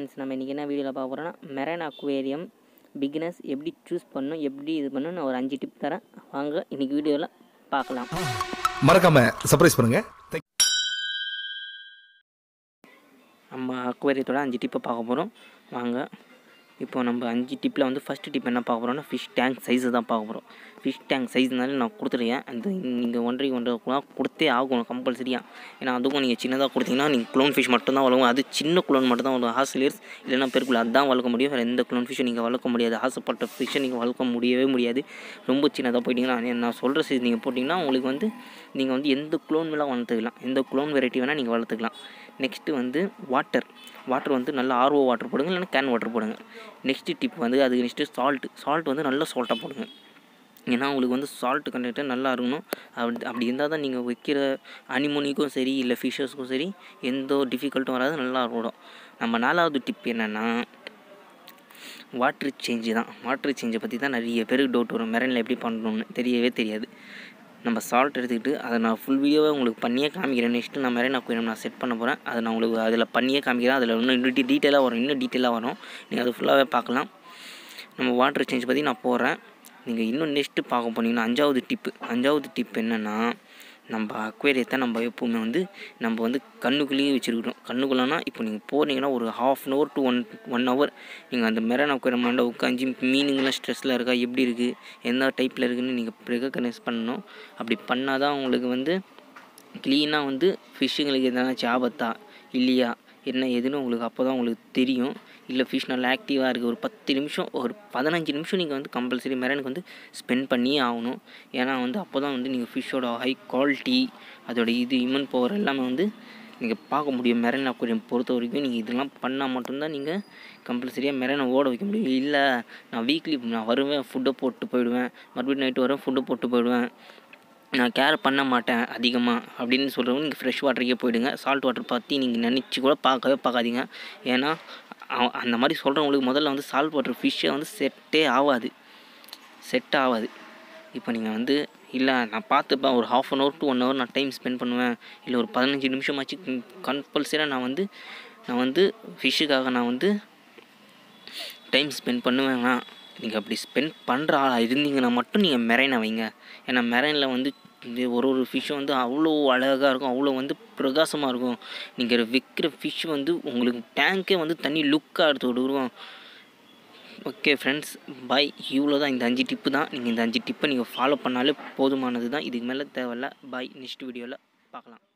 friends நம்ம இன்றைக்கி என்ன வீடியோவில் பார்க்க போகிறோன்னா மெரன் அக்வேரியம் பிகினர்ஸ் எப்படி சூஸ் பண்ணணும் எப்படி இது பண்ணணும் நான் ஒரு அஞ்சு டிப் தரேன் வாங்க இன்றைக்கி வீடியோவில் பார்க்கலாம் மறக்காம சர்ப்ரைஸ் பண்ணுங்க Thank- நம்ம அக்வேரியத்தோட அஞ்சு டிப்பை பார்க்க போகிறோம் வாங்க இப்போ நம்ம அஞ்சு டிப்பில் வந்து ஃபஸ்ட்டு டிப் என்ன பார்க்க போகிறோம்னா ஃபிஷ் டேங்க் சைஸை தான் பார்க்க போகிறோம் ஃபிஷ் டேங்க் சைஸ்னால நான் கொடுத்துருக்கேன் அந்த நீங்கள் ஒன்றரை ஒன்றரை கூட கொடுத்தே ஆகணும் கம்பல்சரியாக ஏன்னா அதுக்கும் நீங்கள் சின்னதாக கொடுத்தீங்கன்னா நீங்கள் க்ளோன் ஃபிஷ் மட்டும்தான் வளரும் அது சின்ன க்ளோன் மட்டும் தான் வளரும் ஹாஸ்லியர்ஸ் இல்லைன்னா பெருக்குள்ள அதான் வளர்க்க முடியும் வேறு எந்த க்ளோன் ஃபிஷ்ஷும் நீங்கள் வளர்க்க முடியாது ஆசைப்பட்ட ஃபிஷ்ஷை நீங்கள் வளர்க்க முடியவே முடியாது ரொம்ப சின்னதாக போயிட்டீங்கன்னா நான் சொல்கிற சைஸ் நீங்கள் போட்டிங்கன்னா உங்களுக்கு வந்து நீங்கள் வந்து எந்த க்ளோன் வேணால் வளர்த்துக்கலாம் எந்த க்ளோன் வெரைட்டி வேணால் நீங்கள் வளர்த்துக்கலாம் நெக்ஸ்ட்டு வந்து வாட்டர் வாட்டர் வந்து நல்ல ஆர்ஓ வாட்டர் போடுங்க இல்லைன்னா கேன் வாட்டர் போடுங்க நெக்ஸ்ட்டு டிப் வந்து அதுக்கு நெக்ஸ்ட்டு சால்ட் சால்ட் வந்து நல்ல சால்ட்டாக போடுங்க ஏன்னா உங்களுக்கு வந்து சால்ட் கண்டென்ட்டு நல்லா இருக்கணும் அப்படி அப்படி இருந்தால் தான் நீங்கள் வைக்கிற அனிமோனிக்கும் சரி இல்லை ஃபிஷ்ஷஸ்க்கும் சரி எந்த டிஃபிகல்ட்டும் வராது நல்லா ஓடும் நம்ம நாலாவது டிப் என்னென்னா வாட்ரு சேஞ்சு தான் வாட்ரு சேஞ்சை பற்றி தான் நிறைய பேருக்கு டவுட் வரும் மெரனில் எப்படி பண்ணணும்னு தெரியவே தெரியாது நம்ம சால்ட் எடுத்துக்கிட்டு அதை நான் ஃபுல் வீடியோவை உங்களுக்கு பண்ணியே காமிக்கிறேன் நெக்ஸ்ட்டு நான் மெரன் அக்வேரியம் நான் செட் பண்ண போகிறேன் அதை நான் உங்களுக்கு அதில் பண்ணியே காமிக்கிறேன் அதில் இன்னும் இன்னும் டீட்டெயிலாக வரும் இன்னும் டீட்டெயிலாக வரும் நீங்கள் அது ஃபுல்லாகவே பார்க்கலாம் நம்ம வாட்டர் சேஞ்ச் பற்றி நான் போகிறேன் நீங்கள் இன்னும் நெக்ஸ்ட்டு பார்க்க போனீங்கன்னா அஞ்சாவது டிப்பு அஞ்சாவது டிப் என்னென்னா நம்ம அக்வேரியத்தை நம்ம எப்போவுமே வந்து நம்ம வந்து கண்ணுக்குள்ளேயே வச்சுருக்கணும் கண்ணுக்குள்ளனா இப்போ நீங்கள் போனீங்கன்னா ஒரு half an hour to one one hour நீங்கள் அந்த மெரன் அக்வேரியம் ஆண்ட உட்காந்து மீனுங்கெல்லாம் ஸ்ட்ரெஸ்ஸில் இருக்கா எப்படி இருக்குது எந்த டைப்பில் இருக்குதுன்னு நீங்கள் ரெகக்னைஸ் பண்ணணும் அப்படி பண்ணால் தான் உங்களுக்கு வந்து க்ளீனாக வந்து ஃபிஷ்ஷுங்களுக்கு எதனாச்சும் ஆபத்தா இல்லையா என்ன எதுன்னு உங்களுக்கு அப்போ தான் உங்களுக்கு தெரியும் இல்லை ஃபிஷ் நல்லா ஆக்டிவாக இருக்குது ஒரு பத்து நிமிஷம் ஒரு பதினஞ்சு நிமிஷம் நீங்கள் வந்து கம்பல்சரி மெரனுக்கு வந்து ஸ்பெண்ட் பண்ணியே ஆகணும் ஏன்னா வந்து அப்போ தான் வந்து நீங்கள் ஃபிஷ்ஷோட ஹை குவாலிட்டி அதோட இது இமன் பவர் எல்லாமே வந்து நீங்கள் பார்க்க முடியும் மெரன் அக்வேரியம் பொறுத்த வரைக்கும் நீங்கள் இதெல்லாம் பண்ணால் மட்டும்தான் நீங்கள் கம்பல்சரியாக மெரனை ஓட வைக்க முடியும் இல்லை நான் வீக்லி நான் வருவேன் ஃபுட்டை போட்டு போயிடுவேன் மறுபடியும் நைட்டு வரேன் ஃபுட்டை போட்டு போயிடுவேன் நான் கேர் பண்ண மாட்டேன் அதிகமாக அப்படின்னு சொல்கிறவங்க நீங்கள் ஃப்ரெஷ் வாட்டருக்கே போயிடுங்க சால்ட் வாட்டர் பற்றி நீங்கள் நினச்சி கூட பார்க்கவே பார்க்காதீங்க ஏன்னா அவ- அந்த மாதிரி சொல்கிறவங்களுக்கு முதல்ல வந்து சால்ட் வாட்டர் ஃபிஷ்ஷை வந்து செட்டே ஆகாது செட் ஆகாது இப்போ நீங்கள் வந்து இல்லை நான் பார்த்துப்பேன் ஒரு half an hour to one hour நான் டைம் ஸ்பெண்ட் பண்ணுவேன் இல்லை ஒரு பதினஞ்சு நிமிஷமாச்சு கம்பல்சரியாக நான் வந்து நான் வந்து ஃபிஷ்ஷுக்காக நான் வந்து டைம் ஸ்பெண்ட் பண்ணுவேங்க நீங்கள் அப்படி ஸ்பெண்ட் பண்ணுற ஆளாக இருந்தீங்கன்னா மட்டும் நீங்கள் மெரைனை வைங்க ஏன்னா மெரைனில் வந்து இந்த ஒரு ஒரு ஃபிஷ்ஷும் வந்து அவ்வளோ அழகாக இருக்கும் அவ்வளோ வந்து பிரகாசமாக இருக்கும் நீங்கள் விற்கிற ஃபிஷ் வந்து உங்களுக்கு டேங்க்கே வந்து தண்ணி லுக்காக எடுத்து விடுவோம் ஓகே ஃப்ரெண்ட்ஸ் பாய் இவ்வளோ தான் இந்த அஞ்சு டிப்பு தான் நீங்கள் இந்த அஞ்சு டிப்பை நீங்கள் ஃபாலோ பண்ணாலே போதுமானது தான் இதுக்கு மேலே தேவையில்ல பாய் நெக்ஸ்ட் வீடியோவில் பார்க்கலாம்